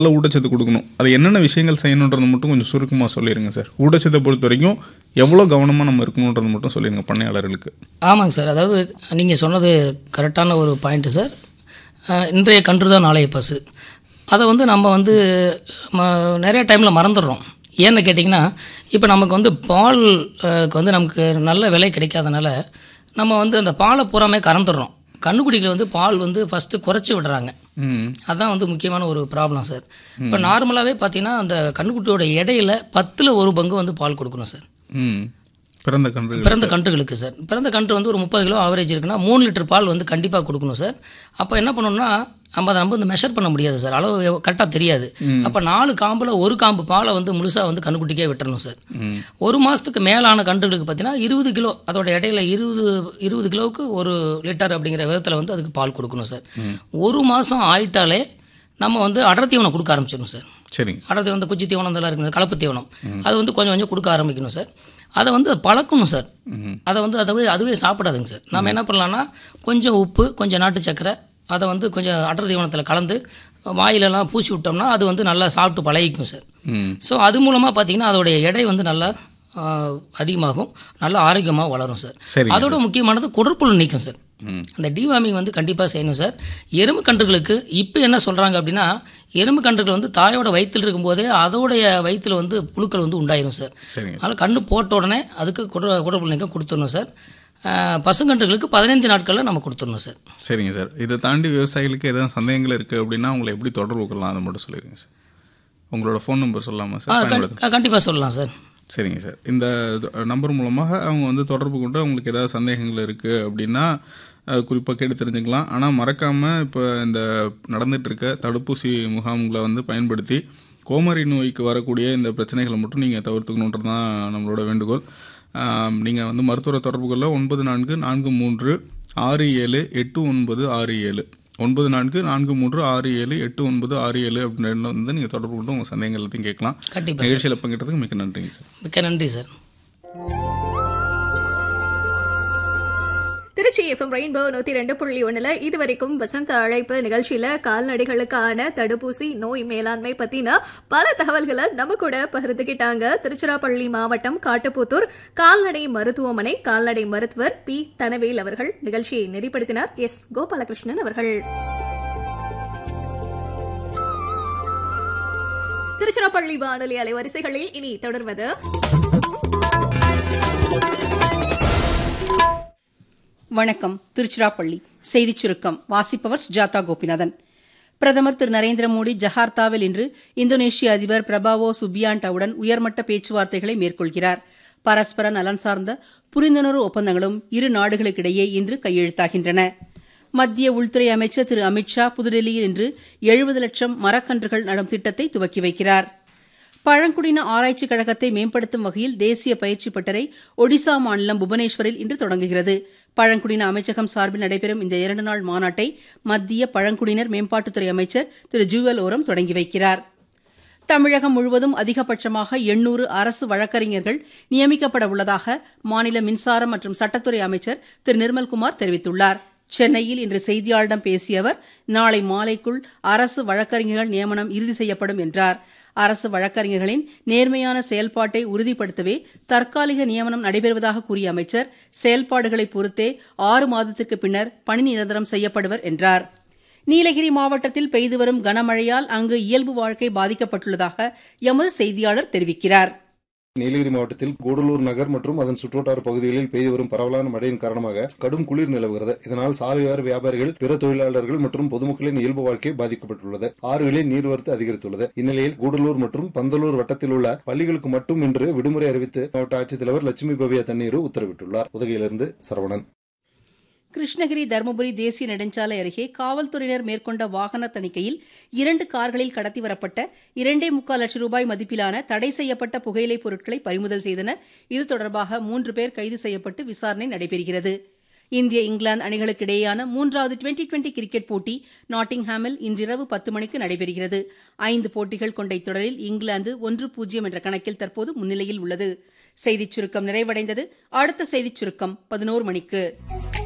நல்ல ஊட்டச்சத்து கொடுக்கணும் அது என்னென்ன விஷயங்கள் செய்யணுன்றது மட்டும் கொஞ்சம் சுருக்கமாக சொல்லிடுங்க சார் ஊட்டச்சத்தை பொறுத்த வரைக்கும் எவ்வளோ கவனமாக நம்ம இருக்கணுன்றது மட்டும் சொல்லிடுங்க பண்ணையாளர்களுக்கு ஆமாங்க சார் அதாவது நீங்கள் சொன்னது கரெக்டான ஒரு பாயிண்ட்டு சார் அஹ், இன்றைய கன்று தான் நாளைய பசு அதை வந்து நம்ம வந்து ம- நிறைய டைமில் மறந்துடுறோம் ஏன்னு கேட்டிங்கன்னா இப்போ நமக்கு வந்து பால் அஹ், க்கு வந்து நமக்கு நல்ல விலை கிடைக்காதனால நம்ம வந்து அந்த பாலை பூராமே கறந்துடுறோம் கண்ணுக்குடியில் வந்து பால் வந்து ஃபஸ்ட்டு குறைச்சி விடுறாங்க ம் அதான் வந்து முக்கியமான ஒரு ப்ராப்ளம் சார் இப்போ நார்மலாகவே பார்த்தீங்கன்னா அந்த கண்ணுக்குட்டியோட இடையில பத்தில் ஒரு பங்கு வந்து பால் கொடுக்கணும் சார் ம் பிறந்த கன்று பிறந்த கன்றுகளுக்கு சார் பிறந்த கன்று வந்து ஒரு முப்பது கிலோ ஆவரேஜ் இருக்குன்னா மூணு லிட்டர் பால் வந்து கண்டிப்பாக கொடுக்கணும் சார் அப்போ என்ன பண்ணணும்னா நம்ம அதை நம்ம வந்து மெஷர் பண்ண முடியாது சார் அளவு கரெக்டாக தெரியாது அப்போ நாலு காம்பில் ஒரு காம்பு பாலை வந்து முழுசாக வந்து கண்ணுக்குட்டிக்கே விட்டுறணும் சார் ஒரு மாதத்துக்கு மேலான கன்றுகளுக்கு பார்த்தீங்கன்னா இருபது கிலோ அதோட இடையில இருபது இருபது கிலோவுக்கு ஒரு லிட்டர் அப்படிங்கிற விதத்தில் வந்து அதுக்கு பால் கொடுக்கணும் சார் ஒரு மாதம் ஆயிட்டாலே நம்ம வந்து அடர் தீவனம் கொடுக்க ஆரம்பிச்சிடணும் சார் சரிங்க அடர் தீவனம் இந்த குச்சி தீவனம் இதெல்லாம் இருக்குது கலப்பு தீவனம் அது வந்து கொஞ்சம் கொஞ்சம் கொடுக்க ஆரம்பிக்கணும் சார் அதை வந்து பழக்கணும் சார் அதை வந்து அதுவே அதுவே சாப்பிடாதுங்க சார் நம்ம என்ன பண்ணலாம்னா கொஞ்சம் உப்பு கொஞ்சம் நாட்டு சக்கரை அதை வந்து கொஞ்சம் அடர் தீவனத்தில் கலந்து வாயிலெல்லாம் பூசி விட்டோம்னா அது வந்து நல்லா சாப்பிட்டு பழகிக்கும் சார் ம் ஸோ அது மூலமாக பார்த்தீங்கன்னா அதோடைய எடை வந்து நல்லா ஆ, அதிகமாகும் நல்ல ஆரோக்கியமாக வளரும் சார் சரிங்க அதோட முக்கியமானது குடற்புழு நீக்கம் சார் ம் அந்த டிவார்மிங் வந்து கண்டிப்பாக செய்யணும் சார் எறும்பு கன்றுகளுக்கு இப்போ என்ன சொல்கிறாங்க அப்படின்னா எறும்பு கன்றுகள் வந்து தாயோட வயிற்றில் இருக்கும்போதே அதோடைய வயிற்றில் வந்து புழுக்கள் வந்து உண்டாயிரும் சார் சரிங்க அதனால் கண்ணு போட்ட உடனே அதுக்கு குட குடப்புழு நீக்கம் கொடுத்துடணும் சார் ஆஹ், பசுங்கன்றுகளுக்கு பதினைந்து நாட்களில் நம்ம கொடுத்துடணும் சார் சரிங்க சார் இதை தாண்டி விவசாயிகளுக்கு எதாவது சந்தேகங்கள் இருக்குது அப்படின்னா உங்களை எப்படி தொடர்பு கொள்ளலாம் அதை மட்டும் சொல்லிடுங்க சார் உங்களோட ஃபோன் நம்பர் சொல்லலாமா சார் பயன்படுத்த கண்டிப்பாக சொல்லலாம் சார் சரிங்க சார் இந்த நம்பர் மூலமாக அவங்க வந்து தொடர்பு கொண்டு அவங்களுக்கு ஏதாவது சந்தேகங்கள் இருக்குது அப்படின்னா குறிப்பாக கேட்டு தெரிஞ்சுக்கலாம் ஆனால் மறக்காமல் இப்போ இந்த நடந்துட்டு இருக்க தடுப்பூசி முகாம்களை வந்து பயன்படுத்தி கோமரி நோய்க்கு வரக்கூடிய இந்த பிரச்சனைகளை மட்டும் நீங்கள் தவிர்த்துக்கணுன்றது தான் நம்மளோட வேண்டுகோள் நீங்கள் வந்து மருத்துவரை தொடர்பு கொள்ள ஒன்பது நான்கு நான்கு மூன்று ஆறு ஏழு எட்டு ஒன்பது ஆறு ஏழு ஒன்பது நான்கு நான்கு மூன்று ஆறு ஏழு எட்டு ஒன்பது ஆறு ஏழு அப்படின்னு வந்து நீங்கள் தொடர்பு கொண்டு உங்கள் சந்தேகங்கள் எல்லாத்தையும் கேட்கலாம் கண்டிப்பாக நிகழ்ச்சியில் பங்கேற்றதுக்கு மிக்க நன்றிங்க சார் மிக்க நன்றி சார் திருச்சி எஃப்எம் ரெயின்போ நூத்தி ரெண்டு புள்ளி ஒண்ணுல இது வரைக்கும் வசந்த அழைப்பு நிகழ்ச்சியில கால்நடைகளுக்கான தடுப்பூசி நோய் மேலாண்மை பத்தின பல தகவல்களை நம்ம கூட பகிர்ந்துகிட்டாங்க திருச்சிராப்பள்ளி மாவட்டம் காட்டுப்புத்தூர் கால்நடை மருத்துவமனை கால்நடை மருத்துவர் பி தனவேல் அவர்கள் நிகழ்ச்சியை நெறிப்படுத்தினார் எஸ் கோபாலகிருஷ்ணன் அவர்கள் திருச்சிராப்பள்ளி வானொலி அலைவரிசைகளில் இனி தொடர்வது வணக்கம் திருச்சிராப்பள்ளி செய்திச் சுருக்கம் வாசிப்பவர் சுஜாதா கோபிநாதன் பிரதமர் திரு நரேந்திர மோடி ஜகார்த்தாவில் இன்று இந்தோனேஷிய அதிபர் பிரபாவோ சுபியாண்டாவுடன் உயர்மட்ட பேச்சுவார்த்தைகளை மேற்கொள்கிறார் பரஸ்பர நலன் சார்ந்த புரிந்துணர்வு ஒப்பந்தங்களும் இரு நாடுகளுக்கிடையே இன்று கையெழுத்தாகின்றன மத்திய உள்துறை அமைச்சர் திரு அமித்ஷா புதுடெல்லியில் இன்று எழுபது லட்சம் மரக்கன்றுகள் நடும் திட்டத்தை துவக்கி வைக்கிறார் பழங்குடியின ஆராய்ச்சிக் கழகத்தை மேம்படுத்தும் வகையில் தேசிய பயிற்சி பட்டறை ஒடிசா மாநிலம் புவனேஸ்வரில் இன்று தொடங்குகிறது பழங்குடியின அமைச்சகம் சார்பில் நடைபெறும் இந்த இரண்டு நாள் மாநாட்டை மத்திய பழங்குடியினர் மேம்பாட்டுத்துறை அமைச்சர் திரு ஜூவல் ஓரம் தொடங்கி வைக்கிறார் தமிழகம் முழுவதும் அதிகபட்சமாக எண்ணூறு அரசு வழக்கறிஞர்கள் நியமிக்கப்பட உள்ளதாக மாநில மின்சாரம் மற்றும் சட்டத்துறை அமைச்சர் திரு நிர்மல்குமார் தெரிவித்துள்ளார் சென்னையில் இன்று செய்தியாளரிடம் பேசிய அவர் நாளை மாலைக்குள் அரசு வழக்கறிஞர்கள் நியமனம் இறுதி செய்யப்படும் என்றார் அரசு வழக்கறிஞர்களின் நேர்மையான செயல்பாட்டை உறுதிப்படுத்தவே தற்காலிக நியமனம் நடைபெறுவதாக கூறிய அமைச்சர் செயல்பாடுகளை பொறுத்தே ஆறு மாதத்திற்கு பின்னர் பணி நிரந்தரம் செய்யப்படுவர் என்றார் நீலகிரி மாவட்டத்தில் பெய்து வரும் கனமழையால் அங்கு இயல்பு வாழ்க்கை பாதிக்கப்பட்டுள்ளதாக எமது செய்தியாளர் தெரிவிக்கிறார் நீலகிரி மாவட்டத்தில் கூடலூர் நகர் மற்றும் அதன் சுற்றுவட்டார பகுதிகளில் பெய்து வரும் பரவலான மழையின் காரணமாக கடும் குளிர் நிலவுகிறது இதனால் சாலையோர வியாபாரிகள் பிற தொழிலாளர்கள் மற்றும் பொதுமக்களின் இயல்பு வாழ்க்கை பாதிக்கப்பட்டுள்ளது ஆறுகளில் நீர்வரத்து அதிகரித்துள்ளது இந்நிலையில் கூடலூர் மற்றும் பந்தலூர் வட்டத்தில் உள்ள பள்ளிகளுக்கு மட்டும் இன்று விடுமுறை அறிவித்து மாவட்ட ஆட்சித்தலைவர் லட்சுமி பவ்யா தண்ணீர் உத்தரவிட்டுள்ளார் உதகையிலிருந்து சரவணன் கிருஷ்ணகிரி தருமபுரி தேசிய நெடுஞ்சாலை அருகே காவல்துறையினர் மேற்கொண்ட வாகன தணிக்கையில் இரண்டு கார்களில் கடத்தி வரப்பட்ட இரண்டே முக்கால் லட்சம் ரூபாய் மதிப்பிலான தடை செய்யப்பட்ட புகையிலைப் பொருட்களை பறிமுதல் செய்தனர் இது தொடர்பாக மூன்று பேர் கைது செய்யப்பட்டு விசாரணை நடைபெறுகிறது இந்திய இங்கிலாந்து அணிகளுக்கு இடையேயான மூன்றாவது டுவெண்டி டுவெண்டி கிரிக்கெட் போட்டி நாட்டிங்ஹாமில் இன்றிரவு பத்து மணிக்கு நடைபெறுகிறது ஐந்து போட்டிகள் கொண்ட இத்தொடரில் இங்கிலாந்து ஒன்று பூஜ்ஜியம் என்ற கணக்கில் தற்போது முன்னிலையில் உள்ளது செய்திச் சுருக்கம் நிறைவடைந்தது அடுத்த செய்திச் சுருக்கம் பதினோரு மணிக்கு